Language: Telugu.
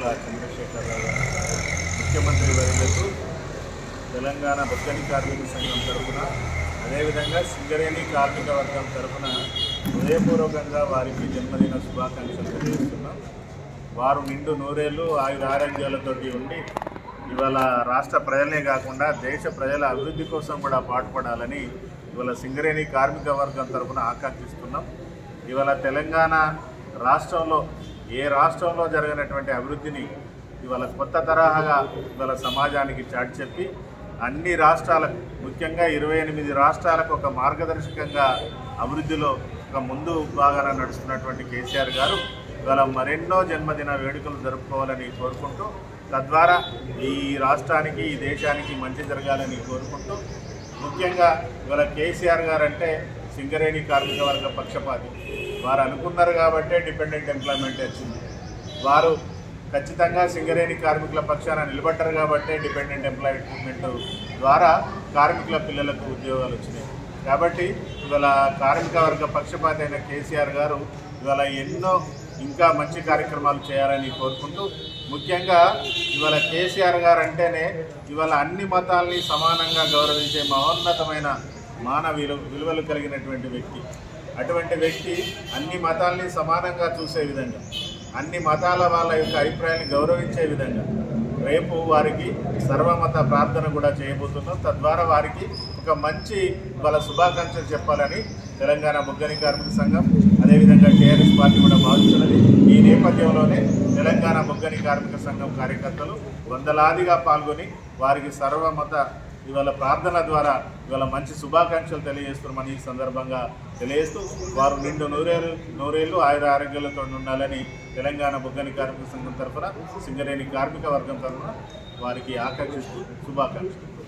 నారా చంద్రశేఖరరావు గారు ముఖ్యమంత్రి వర్యులకు తెలంగాణ బొగ్గని కార్మిక సంఘం తరఫున అదేవిధంగా సింగరేణి కార్మిక వర్గం తరఫున హృదయపూర్వకంగా వారికి జన్మదిన శుభాకాంక్షలు తెలియజేస్తున్నాం వారు నిండు నూరేళ్ళు ఆయుర ఆరోగ్యాలతోటి ఉండి ఇవాళ రాష్ట్ర ప్రజలే కాకుండా దేశ ప్రజల అభివృద్ధి కోసం కూడా పాటుపడాలని ఇవాళ సింగరేణి కార్మిక వర్గం తరఫున ఆకాంక్షిస్తున్నాం ఇవాళ తెలంగాణ రాష్ట్రంలో ఏ రాష్ట్రంలో జరిగినటువంటి అభివృద్ధిని ఇవాళ కొత్త తరహాగా ఇవాళ సమాజానికి చాటి చెప్పి అన్ని రాష్ట్రాలకు ముఖ్యంగా ఇరవై ఎనిమిది రాష్ట్రాలకు ఒక మార్గదర్శకంగా అభివృద్ధిలో ఒక ముందు భాగాన నడుస్తున్నటువంటి కేసీఆర్ గారు ఇవాళ మరెన్నో జన్మదిన వేడుకలు జరుపుకోవాలని కోరుకుంటూ తద్వారా ఈ రాష్ట్రానికి ఈ దేశానికి మంచి జరగాలని కోరుకుంటూ ముఖ్యంగా ఇవాళ కేసీఆర్ గారు అంటే సింగరేణి కార్మిక వర్గ పక్షపాతి వారు అనుకున్నారు కాబట్టే డిపెండెంట్ ఎంప్లాయ్మెంట్ వచ్చింది వారు ఖచ్చితంగా సింగరేణి కార్మికుల పక్షాన నిలబడ్డారు కాబట్టే డిపెండెంట్ ఎంప్లాయ్మెంట్ ద్వారా కార్మికుల పిల్లలకు ఉద్యోగాలు వచ్చినాయి కాబట్టి ఇవాళ కార్మిక వర్గ పక్షపాతి అయిన కేసీఆర్ గారు ఇవాళ ఎన్నో ఇంకా మంచి కార్యక్రమాలు చేయాలని కోరుకుంటూ ముఖ్యంగా ఇవాళ కేసీఆర్ గారు అంటేనే ఇవాళ అన్ని మతాల్ని సమానంగా గౌరవించే మహోన్నతమైన మానవ విలువ విలువలు కలిగినటువంటి వ్యక్తి అటువంటి వ్యక్తి అన్ని మతాల్ని సమానంగా చూసే విధంగా అన్ని మతాల వాళ్ళ యొక్క అభిప్రాయాన్ని గౌరవించే విధంగా రేపు వారికి సర్వమత ప్రార్థన కూడా చేయబోతున్నాం తద్వారా వారికి ఒక మంచి వాళ్ళ శుభాకాంక్షలు చెప్పాలని తెలంగాణ ముగ్గని కార్మిక సంఘం అదేవిధంగా టీఆర్ఎస్ పార్టీ కూడా భావిస్తున్నది ఈ నేపథ్యంలోనే తెలంగాణ ముగ్గని కార్మిక సంఘం కార్యకర్తలు వందలాదిగా పాల్గొని వారికి సర్వమత ఇవాళ ప్రార్థన ద్వారా ఇవాళ మంచి శుభాకాంక్షలు తెలియజేస్తున్నామని ఈ సందర్భంగా తెలియజేస్తూ వారు నిండు నూరేళ్ళు నూరేళ్ళు ఆయుర ఆరోగ్యాలతో ఉండాలని తెలంగాణ బుగ్గని కార్మిక సంఘం తరఫున సింగరేణి కార్మిక వర్గం తరఫున వారికి ఆకాంక్షిస్తూ శుభాకాంక్షలు